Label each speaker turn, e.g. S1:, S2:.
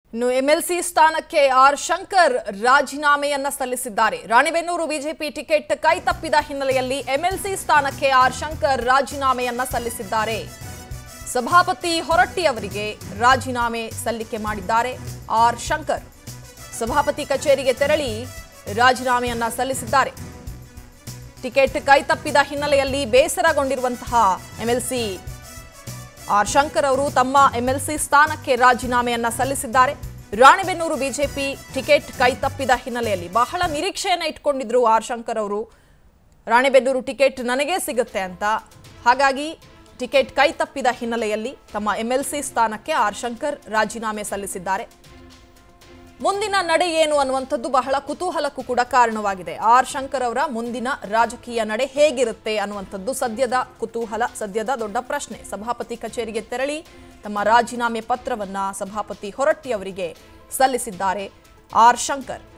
S1: ಇನ್ನು ಎಂಎಲ್ಸಿ ಸ್ಥಾನಕ್ಕೆ ಆರ್ ಶಂಕರ್ ರಾಜೀನಾಮೆಯನ್ನ ಸಲ್ಲಿಸಿದ್ದಾರೆ ರಾಣಿಬೆನ್ನೂರು ಬಿಜೆಪಿ ಟಿಕೆಟ್ ಕೈ ತಪ್ಪಿದ ಹಿನ್ನೆಲೆಯಲ್ಲಿ ಎಂಎಲ್ಸಿ ಸ್ಥಾನಕ್ಕೆ ಆರ್ ಶಂಕರ್ ರಾಜೀನಾಮೆಯನ್ನ ಸಲ್ಲಿಸಿದ್ದಾರೆ ಸಭಾಪತಿ ಹೊರಟ್ಟಿ ಅವರಿಗೆ ರಾಜೀನಾಮೆ ಸಲ್ಲಿಕೆ ಮಾಡಿದ್ದಾರೆ ಆರ್ ಶಂಕರ್ ಸಭಾಪತಿ ಕಚೇರಿಗೆ ತೆರಳಿ ರಾಜೀನಾಮೆಯನ್ನ ಸಲ್ಲಿಸಿದ್ದಾರೆ ಟಿಕೆಟ್ ಕೈ ತಪ್ಪಿದ ಹಿನ್ನೆಲೆಯಲ್ಲಿ ಬೇಸರಗೊಂಡಿರುವಂತಹ ಎಂಎಲ್ಸಿ ಆರ್ ಶಂಕರ್ ಅವರು ತಮ್ಮ ಎಂಎಲ್ಸಿ ಸ್ಥಾನಕ್ಕೆ ರಾಜೀನಾಮೆಯನ್ನ ಸಲ್ಲಿಸಿದ್ದಾರೆ ರಾಣಿಬೆನ್ನೂರು ಬಿಜೆಪಿ ಟಿಕೆಟ್ ಕೈ ತಪ್ಪಿದ ಹಿನ್ನೆಲೆಯಲ್ಲಿ ಬಹಳ ನಿರೀಕ್ಷೆಯನ್ನ ಇಟ್ಕೊಂಡಿದ್ರು ಆರ್ ಶಂಕರ್ ಅವರು ರಾಣಿಬೆನ್ನೂರು ಟಿಕೆಟ್ ನನಗೇ ಸಿಗುತ್ತೆ ಅಂತ ಹಾಗಾಗಿ ಟಿಕೆಟ್ ಕೈ ತಪ್ಪಿದ ಹಿನ್ನೆಲೆಯಲ್ಲಿ ತಮ್ಮ ಎಂಎಲ್ಸಿ ಸ್ಥಾನಕ್ಕೆ ಆರ್ ಶಂಕರ್ ರಾಜೀನಾಮೆ ಸಲ್ಲಿಸಿದ್ದಾರೆ ಮುಂದಿನ ನಡೆ ಏನು ಅನ್ನುವಂಥದ್ದು ಬಹಳ ಕುತೂಹಲಕ್ಕೂ ಕೂಡ ಕಾರಣವಾಗಿದೆ ಆರ್ ಶಂಕರ್ ಅವರ ಮುಂದಿನ ರಾಜಕೀಯ ನಡೆ ಹೇಗಿರುತ್ತೆ ಅನ್ನುವಂಥದ್ದು ಸದ್ಯದ ಕುತೂಹಲ ಸದ್ಯದ ದೊಡ್ಡ ಪ್ರಶ್ನೆ ಸಭಾಪತಿ ಕಚೇರಿಗೆ ತೆರಳಿ ತಮ್ಮ ರಾಜೀನಾಮೆ ಪತ್ರವನ್ನ ಸಭಾಪತಿ ಹೊರಟ್ಟಿ ಅವರಿಗೆ ಸಲ್ಲಿಸಿದ್ದಾರೆ ಆರ್ ಶಂಕರ್